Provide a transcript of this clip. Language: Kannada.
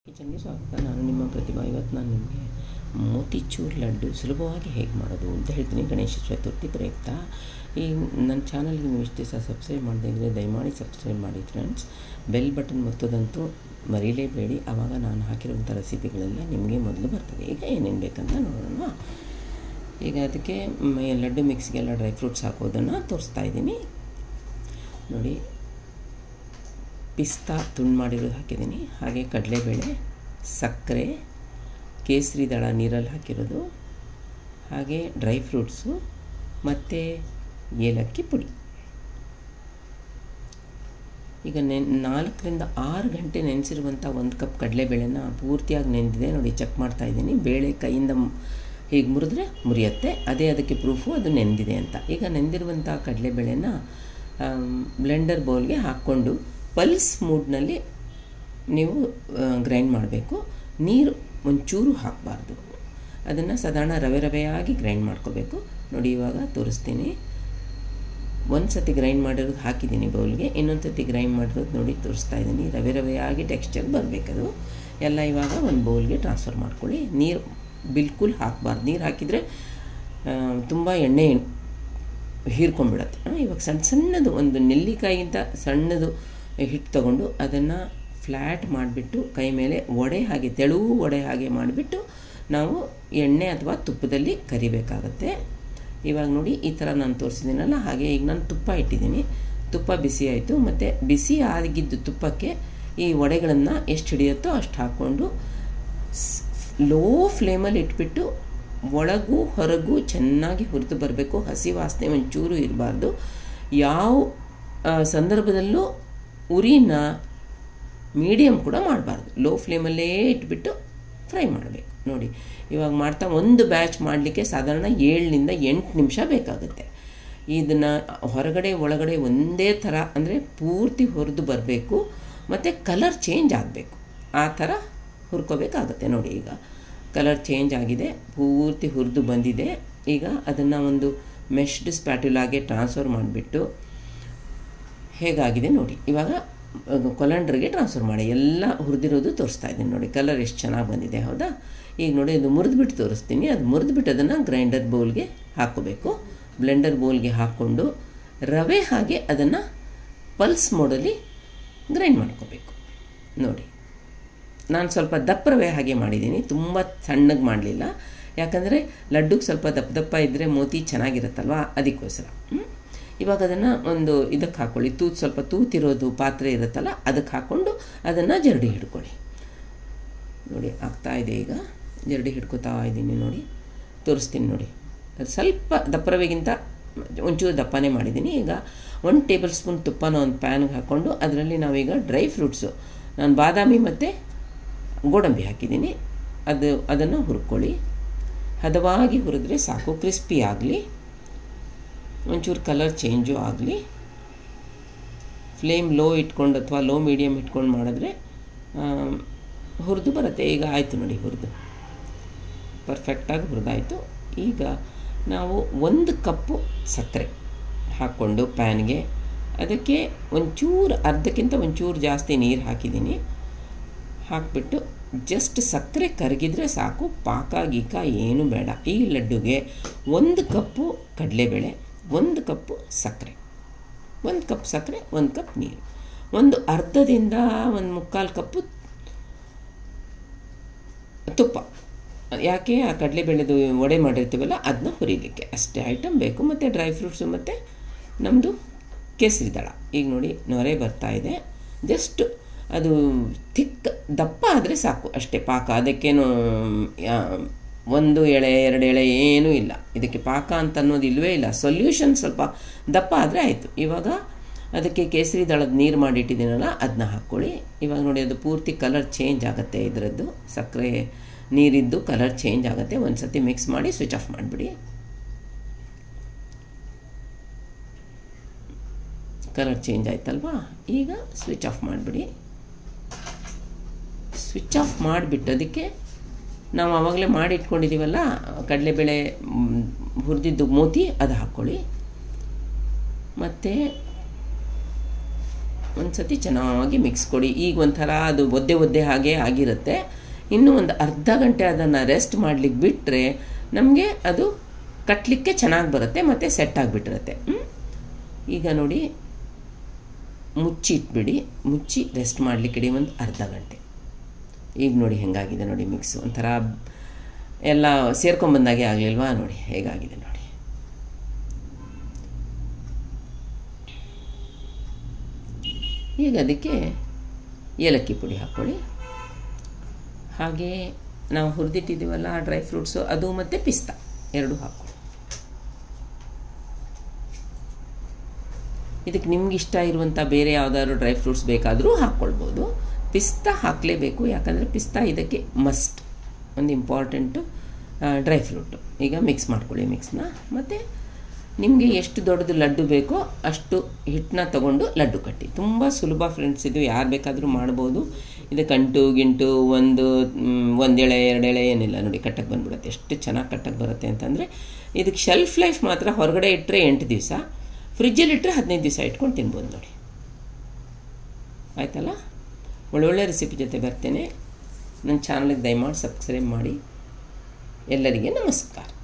ಕಿಚನ್ಗೆ ಸ್ವಾಗತ ನಾನು ನಿಮ್ಮ ಪ್ರತಿಭಾ ಇವತ್ತು ನಾನು ನಿಮಗೆ ಮೋತಿಚೂರ್ ಲಡ್ಡು ಸುಲಭವಾಗಿ ಹೇಗೆ ಮಾಡೋದು ಅಂತ ಹೇಳ್ತೀನಿ ಗಣೇಶ ಚತುರ್ಥಿ ಪ್ರಯುಕ್ತ ಈ ನನ್ನ ಚಾನಲ್ಗೆ ನೀವು ಇಷ್ಟು ದಿವಸ ಸಬ್ಸ್ಕ್ರೈಬ್ ಮಾಡದೇ ಇದ್ದರೆ ದಯಮಾಡಿ ಸಬ್ಸ್ಕ್ರೈಬ್ ಮಾಡಿ ಫ್ರೆಂಡ್ಸ್ ಬೆಲ್ ಬಟನ್ ಒತ್ತೋದಂತೂ ಮರೀಲೇಬೇಡಿ ಆವಾಗ ನಾನು ಹಾಕಿರುವಂಥ ರೆಸಿಪಿಗಳೆಲ್ಲ ನಿಮಗೆ ಮೊದಲು ಬರ್ತದೆ ಈಗ ಏನೇನು ಬೇಕಂತ ನೋಡೋಣ ಈಗ ಅದಕ್ಕೆ ಮ್, ಲಡ್ಡು ಮಿಕ್ಸ್ಗೆಲ್ಲ ಡ್ರೈ ಫ್ರೂಟ್ಸ್ ಹಾಕೋದನ್ನು ತೋರಿಸ್ತಾ ಇದ್ದೀನಿ ನೋಡಿ ಪಿಸ್ತಾ ತುಂಡು ಮಾಡಿರೋದು ಹಾಕಿದ್ದೀನಿ ಹಾಗೆ ಕಡಲೆಬೇಳೆ ಸಕ್ಕರೆ ಕೇಸರಿ ದಳ ನೀರಲ್ಲಿ ಹಾಕಿರೋದು ಹಾಗೆ ಡ್ರೈ ಫ್ರೂಟ್ಸು ಮತ್ತು ಏಲಕ್ಕಿ ಪುಡಿ ಈಗ ನೆನ್ ನಾಲ್ಕರಿಂದ ಆರು ಗಂಟೆ ನೆನೆಸಿರುವಂಥ ಒಂದು ಕಪ್ ಕಡಲೆಬೇಳೆನ ಪೂರ್ತಿಯಾಗಿ ನೆಂದಿದೆ ನೋಡಿ ಚೆಕ್ ಮಾಡ್ತಾ ಇದ್ದೀನಿ ಬೇಳೆ ಕೈಯಿಂದ ಮ್- ಹೀಗೆ ಮುರಿದ್ರೆ ಮುರಿಯುತ್ತೆ ಅದೇ ಅದಕ್ಕೆ ಪ್ರೂಫು ಅದು ನೆಂದಿದೆ ಅಂತ ಈಗ ನೆಂದಿರುವಂಥ ಕಡಲೆಬೇಳೆನ ಬ್ಲೆಂಡರ್ ಬೌಲ್ಗೆ ಹಾಕ್ಕೊಂಡು ಪಲ್ಸ್ ಮೂಡ್ನಲ್ಲಿ ನೀವು ಗ್ರೈಂಡ್ ಮಾಡಬೇಕು ನೀರು ಒಂಚೂರು ಹಾಕಬಾರ್ದು ಅದನ್ನು ಸಾಧಾರಣ ರವೆ ರವೆಯಾಗಿ ಗ್ರೈಂಡ್ ಮಾಡ್ಕೋಬೇಕು ನೋಡಿ ಇವಾಗ ತೋರಿಸ್ತೀನಿ ಒಂದು ಸತಿ ಗ್ರೈಂಡ್ ಮಾಡಿರೋದು ಹಾಕಿದ್ದೀನಿ ಬೌಲ್ಗೆ ಇನ್ನೊಂದು ಸತಿ ಗ್ರೈಂಡ್ ಮಾಡಿರೋದು ನೋಡಿ ತೋರಿಸ್ತಾ ಇದ್ದೀನಿ ರವೆ ರವೆಯಾಗಿ ಟೆಕ್ಸ್ಚರ್ ಬರಬೇಕದು ಎಲ್ಲ ಇವಾಗ ಒಂದು ಬೌಲ್ಗೆ ಟ್ರಾನ್ಸ್ಫರ್ ಮಾಡ್ಕೊಳ್ಳಿ ನೀರು ಬಿಲ್ಕುಲ್ ಹಾಕಬಾರ್ದು ನೀರು ಹಾಕಿದರೆ ತುಂಬ ಎಣ್ಣೆ ಹೀರ್ಕೊಂಡ್ಬಿಡತ್ತೆ ಆ, ಇವಾಗ ಸಣ್ಣ ಸಣ್ಣದು ಒಂದು ನೆಲ್ಲಿಕಾಯಿಗಿಂತ ಸಣ್ಣದು ಹಿಟ್ಟು ತಗೊಂಡು ಅದನ್ನು ಫ್ಲ್ಯಾಟ್ ಮಾಡಿಬಿಟ್ಟು ಕೈ ಮೇಲೆ ಒಡೆ ಹಾಗೆ ತೆಳು ಒಡೆ ಹಾಗೆ ಮಾಡಿಬಿಟ್ಟು ನಾವು ಎಣ್ಣೆ ಅಥವಾ ತುಪ್ಪದಲ್ಲಿ ಕರಿಬೇಕಾಗತ್ತೆ ಇವಾಗ ನೋಡಿ ಈ ಥರ ನಾನು ತೋರಿಸಿದ್ದೀನಲ್ಲ ಹಾಗೆ ಈಗ ನಾನು ತುಪ್ಪ ಇಟ್ಟಿದ್ದೀನಿ ತುಪ್ಪ ಬಿಸಿ ಆಯಿತು ಮತ್ತು ಬಿಸಿ ಆಗಿದ್ದು ತುಪ್ಪಕ್ಕೆ ಈ ವಡೆಗಳನ್ನು ಎಷ್ಟು ಹಿಡಿಯುತ್ತೋ ಅಷ್ಟು ಹಾಕ್ಕೊಂಡು ಲೋ ಫ್ಲೇಮಲ್ಲಿ ಇಟ್ಬಿಟ್ಟು ಒಳಗೂ ಹೊರಗೂ ಚೆನ್ನಾಗಿ ಹುರಿದು ಬರಬೇಕು ಹಸಿ ವಾಸನೆ ಒಂಚೂರು ಇರಬಾರ್ದು ಯಾವ ಆ, ಸಂದರ್ಭದಲ್ಲೂ ಉರಿನ ಮೀಡಿಯಮ್ ಕೂಡ ಮಾಡಬಾರ್ದು ಲೋ ಫ್ಲೇಮಲ್ಲೇ ಇಟ್ಬಿಟ್ಟು ಫ್ರೈ ಮಾಡಬೇಕು ನೋಡಿ ಇವಾಗ ಮಾಡ್ತಾ ಒಂದು ಬ್ಯಾಚ್ ಮಾಡಲಿಕ್ಕೆ ಸಾಧಾರಣ ಏಳರಿಂದ ಎಂಟು ನಿಮಿಷ ಬೇಕಾಗುತ್ತೆ ಇದನ್ನು ಹೊರಗಡೆ ಒಳಗಡೆ ಒಂದೇ ಥರ ಅಂದರೆ ಪೂರ್ತಿ ಹುರಿದು ಬರಬೇಕು ಮತ್ತು ಕಲರ್ ಚೇಂಜ್ ಆಗಬೇಕು ಆ ಥರ ಹುರ್ಕೋಬೇಕಾಗತ್ತೆ ನೋಡಿ ಈಗ ಕಲರ್ ಚೇಂಜ್ ಆಗಿದೆ ಪೂರ್ತಿ ಹುರಿದು ಬಂದಿದೆ ಈಗ ಅದನ್ನು ಒಂದು ಮೆಶ್ಡ್ ಸ್ಪ್ಯಾಟುಲಾಗೆ ಟ್ರಾನ್ಸ್ಫರ್ ಮಾಡಿಬಿಟ್ಟು ಹೇಗಾಗಿದೆ ನೋಡಿ ಇವಾಗ ಕೊಲಂಡ್ರಿಗೆ ಟ್ರಾನ್ಸ್ಫರ್ ಮಾಡಿ ಎಲ್ಲ ಹುರಿದಿರೋದು ತೋರಿಸ್ತಾ ಇದ್ದೀನಿ ನೋಡಿ ಕಲರ್ ಎಷ್ಟು ಚೆನ್ನಾಗಿ ಬಂದಿದೆ ಹೌದಾ ಈಗ ನೋಡಿ ಇದು ಮುರಿದ್ಬಿಟ್ಟು ತೋರಿಸ್ತೀನಿ ಅದು ಮುರಿದ್ಬಿಟ್ಟು ಅದನ್ನು ಗ್ರೈಂಡರ್ ಬೌಲ್ಗೆ ಹಾಕೋಬೇಕು ಬ್ಲೆಂಡರ್ ಬೌಲ್ಗೆ ಹಾಕ್ಕೊಂಡು ರವೆ ಹಾಗೆ ಅದನ್ನು ಪಲ್ಸ್ ಮೋಡಲ್ಲಿ ಗ್ರೈಂಡ್ ಮಾಡ್ಕೋಬೇಕು ನೋಡಿ ನಾನು ಸ್ವಲ್ಪ ದಪ್ಪ ರವೆ ಹಾಗೆ ಮಾಡಿದ್ದೀನಿ ತುಂಬ ಸಣ್ಣಗೆ ಮಾಡಲಿಲ್ಲ ಯಾಕಂದರೆ ಲಡ್ಡುಗೆ ಸ್ವಲ್ಪ ದಪ್ಪ ದಪ್ಪ ಇದ್ದರೆ ಮೋತಿ ಚೆನ್ನಾಗಿರುತ್ತಲ್ವ ಅದಕ್ಕೋಸ್ಕರ ಹ್ಮ್? ಇವಾಗ ಅದನ್ನು ಒಂದು ಇದಕ್ಕೆ ಹಾಕ್ಕೊಳ್ಳಿ ತೂತು ಸ್ವಲ್ಪ ತೂತಿರೋದು ಪಾತ್ರೆ ಇರುತ್ತಲ್ಲ ಅದಕ್ಕೆ ಹಾಕ್ಕೊಂಡು ಅದನ್ನು ಜರಡಿ ಹಿಡ್ಕೊಳ್ಳಿ ನೋಡಿ ಆಗ್ತಾ ಇದೆ ಈಗ ಜರಡಿ ಹಿಡ್ಕೊತಾ ಇದ್ದೀನಿ ನೋಡಿ ತೋರಿಸ್ತೀನಿ ನೋಡಿ ಅದು ಸ್ವಲ್ಪ ದಪ್ಪ ರವೆಗಿಂತ ಒಂಚೂರು ದಪ್ಪನೇ ಮಾಡಿದ್ದೀನಿ ಈಗ ಒಂದು ಟೇಬಲ್ ಸ್ಪೂನ್ ತುಪ್ಪನ ಒಂದು ಪ್ಯಾನ್ಗೆ ಹಾಕ್ಕೊಂಡು ಅದರಲ್ಲಿ ನಾವೀಗ ಡ್ರೈ ಫ್ರೂಟ್ಸು ನಾನು ಬಾದಾಮಿ ಮತ್ತು ಗೋಡಂಬಿ ಹಾಕಿದ್ದೀನಿ ಅದು ಅದನ್ನು ಹುರ್ಕೊಳ್ಳಿ ಹದವಾಗಿ ಹುರಿದ್ರೆ ಸಾಕು ಕ್ರಿಸ್ಪಿ ಆಗಲಿ ಒಂಚೂರು ಕಲರ್ ಚೇಂಜು ಆಗಲಿ ಫ್ಲೇಮ್ ಲೋ ಇಟ್ಕೊಂಡು ಅಥವಾ ಲೋ ಮೀಡಿಯಮ್ ಇಟ್ಕೊಂಡು ಮಾಡಿದ್ರೆ ಹುರಿದು ಬರುತ್ತೆ ಈಗ ಆಯಿತು ನೋಡಿ ಹುರಿದು ಪರ್ಫೆಕ್ಟಾಗಿ ಹುರಿದಾಯಿತು ಈಗ ನಾವು ಒಂದು ಕಪ್ಪು ಸಕ್ಕರೆ ಹಾಕ್ಕೊಂಡು ಪ್ಯಾನ್ಗೆ ಅದಕ್ಕೆ ಒಂಚೂರು ಅರ್ಧಕ್ಕಿಂತ ಒಂಚೂರು ಜಾಸ್ತಿ ನೀರು ಹಾಕಿದ್ದೀನಿ ಹಾಕಿಬಿಟ್ಟು ಜಸ್ಟ್ ಸಕ್ಕರೆ ಕರಗಿದ್ರೆ ಸಾಕು ಪಾಕ ಗೀಕ ಏನು ಬೇಡ ಈ ಲಡ್ಡುಗೆ ಒಂದು ಕಪ್ಪು ಕಡಲೆಬೇಳೆ ಒಂದು ಕಪ್ಪು ಸಕ್ಕರೆ ಒಂದು ಕಪ್ ಸಕ್ಕರೆ ಒಂದು ಕಪ್ ನೀರು ಒಂದು ಅರ್ಧದಿಂದ ಒಂದು ಮುಕ್ಕಾಲು ಕಪ್ಪು ತುಪ್ಪ ಯಾಕೆ ಆ ಕಡಲೆಬೇಳೆದು ವಡೆ ಮಾಡಿರ್ತೀವಲ್ಲ ಅದನ್ನ ಹುರಿಲಿಕ್ಕೆ ಅಷ್ಟೇ ಐಟಮ್ ಬೇಕು ಮತ್ತು ಡ್ರೈ ಫ್ರೂಟ್ಸು ಮತ್ತು ನಮ್ಮದು ಕೇಸರಿ ದಳ ಈಗ ನೋಡಿ ನೊರೆ ಬರ್ತಾ ಇದೆ ಜಸ್ಟ್ ಅದು ಥಿಕ್ ದಪ್ಪ ಆದರೆ ಸಾಕು ಅಷ್ಟೇ ಪಾಕ ಅದಕ್ಕೇನು ಯಾ- ಒಂದು ಎಳೆ ಎರಡು ಎಳೆ ಏನೂ ಇಲ್ಲ ಇದಕ್ಕೆ ಪಾಕ ಅಂತ ಅನ್ನೋದು ಇಲ್ಲವೇ ಇಲ್ಲ ಸೊಲ್ಯೂಷನ್ ಸ್ವಲ್ಪ ದಪ್ಪ ಆದರೆ ಆಯಿತು ಇವಾಗ ಅದಕ್ಕೆ ಕೇಸರಿ ದಳದ ನೀರು ಮಾಡಿಟ್ಟಿದ್ದೀನಲ್ಲ ಅದನ್ನ ಹಾಕ್ಕೊಳ್ಳಿ ಇವಾಗ ನೋಡಿ ಅದು ಪೂರ್ತಿ ಕಲರ್ ಚೇಂಜ್ ಆಗುತ್ತೆ ಇದರದ್ದು ಸಕ್ಕರೆ ನೀರಿದ್ದು ಕಲರ್ ಚೇಂಜ್ ಆಗುತ್ತೆ ಒಂದು ಸತಿ ಮಿಕ್ಸ್ ಮಾಡಿ ಸ್ವಿಚ್ ಆಫ್ ಮಾಡಿಬಿಡಿ ಕಲರ್ ಚೇಂಜ್ ಆಯ್ತಲ್ವಾ ಈಗ ಸ್ವಿಚ್ ಆಫ್ ಮಾಡಿಬಿಡಿ ಸ್ವಿಚ್ ಆಫ್ ಮಾಡಿಬಿಟ್ಟು ಅದಕ್ಕೆ ನಾವು ಆವಾಗಲೇ ಮಾಡಿ ಇಟ್ಕೊಂಡಿದ್ದೀವಲ್ಲ ಕಡಲೆಬೇಳೆ ಮ್, ಹುರಿದಿದ್ದು ಮೋತಿ ಅದು ಹಾಕ್ಕೊಳ್ಳಿ ಮತ್ತು ಒಂದು ಸತಿ ಚೆನ್ನಾಗಿ ಮಿಕ್ಸ್ ಕೊಡಿ ಈಗ ಒಂಥರ ಅದು ಒದ್ದೆ ಒದ್ದೆ ಹಾಗೆ ಆಗಿರುತ್ತೆ ಇನ್ನೂ ಒಂದು ಅರ್ಧ ಗಂಟೆ ಅದನ್ನು ರೆಸ್ಟ್ ಮಾಡಲಿಕ್ಕೆ ಬಿಟ್ಟರೆ ನಮಗೆ ಅದು ಕಟ್ಟಲಿಕ್ಕೆ ಚೆನ್ನಾಗಿ ಬರುತ್ತೆ ಮತ್ತು ಸೆಟ್ ಆಗಿಬಿಟ್ಟಿರುತ್ತೆ ಈಗ ನೋಡಿ ಮುಚ್ಚಿ ಇಟ್ಬಿಡಿ ಮುಚ್ಚಿ ರೆಸ್ಟ್ ಮಾಡಲಿಕ್ಕೆ ಇಡಿ ಒಂದು ಅರ್ಧ ಗಂಟೆ ಈಗ ನೋಡಿ ಹೆಂಗಾಗಿದೆ ನೋಡಿ ಮಿಕ್ಸ್ ಒಂಥರ ಎಲ್ಲ ಸೇರ್ಕೊಂಬಂದಾಗೆ ಆಗಲಿಲ್ವಾ ನೋಡಿ ಹೇಗಾಗಿದೆ ನೋಡಿ ಈಗ ಅದಕ್ಕೆ ಏಲಕ್ಕಿ ಪುಡಿ ಹಾಕ್ಕೊಳ್ಳಿ ಹಾಗೆ ನಾವು ಹುರಿದಿಟ್ಟಿದ್ದೀವಲ್ಲ ಆ ಡ್ರೈ ಫ್ರೂಟ್ಸು ಅದು ಮತ್ತು ಪಿಸ್ತಾ ಎರಡು ಹಾಕ್ಕೊಳ್ಳಿ ಇದಕ್ಕೆ ನಿಮ್ಗೆ ಇಷ್ಟ ಇರುವಂಥ ಬೇರೆ ಯಾವುದಾದ್ರು ಡ್ರೈ ಫ್ರೂಟ್ಸ್ ಬೇಕಾದರೂ ಹಾಕ್ಕೊಳ್ಬೋದು ಪಿಸ್ತಾ ಹಾಕಲೇಬೇಕು ಯಾಕಂದರೆ ಪಿಸ್ತಾ ಇದಕ್ಕೆ ಮಸ್ಟ್ ಒಂದು ಇಂಪಾರ್ಟೆಂಟು ಡ್ರೈ ಫ್ರೂಟು ಈಗ ಮಿಕ್ಸ್ ಮಾಡ್ಕೊಳ್ಳಿ ಮಿಕ್ಸ್ನ ಮತ್ತು ನಿಮಗೆ ಎಷ್ಟು ದೊಡ್ಡದು ಲಡ್ಡು ಬೇಕೋ ಅಷ್ಟು ಹಿಟ್ಟನ್ನ ತೊಗೊಂಡು ಲಡ್ಡು ಕಟ್ಟಿ ತುಂಬ ಸುಲಭ ಫ್ರೆಂಡ್ಸ್ ಇದು ಯಾರು ಬೇಕಾದರೂ ಮಾಡ್ಬೋದು ಇದಕ್ಕೆ ಅಂಟು ಗಿಂಟು ಒಂದು ಒಂದೆಳೆ ಎರಡೆಳೆ ಏನಿಲ್ಲ ನೋಡಿ ಕಟ್ಟಕ್ಕೆ ಬಂದ್ಬಿಡುತ್ತೆ ಎಷ್ಟು ಚೆನ್ನಾಗಿ ಕಟ್ಟಕ್ಕೆ ಬರುತ್ತೆ ಅಂತಂದರೆ ಇದಕ್ಕೆ ಶೆಲ್ಫ್ ಲೈಫ್ ಮಾತ್ರ ಹೊರಗಡೆ ಇಟ್ಟರೆ ಎಂಟು ದಿವಸ ಫ್ರಿಜ್ಜಲ್ಲಿ ಇಟ್ಟರೆ ಹದಿನೈದು ದಿವಸ ಇಟ್ಕೊಂಡು ತಿನ್ಬೋದು ನೋಡಿ ಆಯ್ತಲ್ಲ ಒಳ್ಳೊಳ್ಳೆ ರೆಸಿಪಿ ಜೊತೆ ಬರ್ತೇನೆ ನನ್ನ ಚಾನಲ್ಗೆ ದಯಮಾಡಿ ಸಬ್ಸ್ಕ್ರೈಬ್ ಮಾಡಿ ಎಲ್ಲರಿಗೆ ನಮಸ್ಕಾರ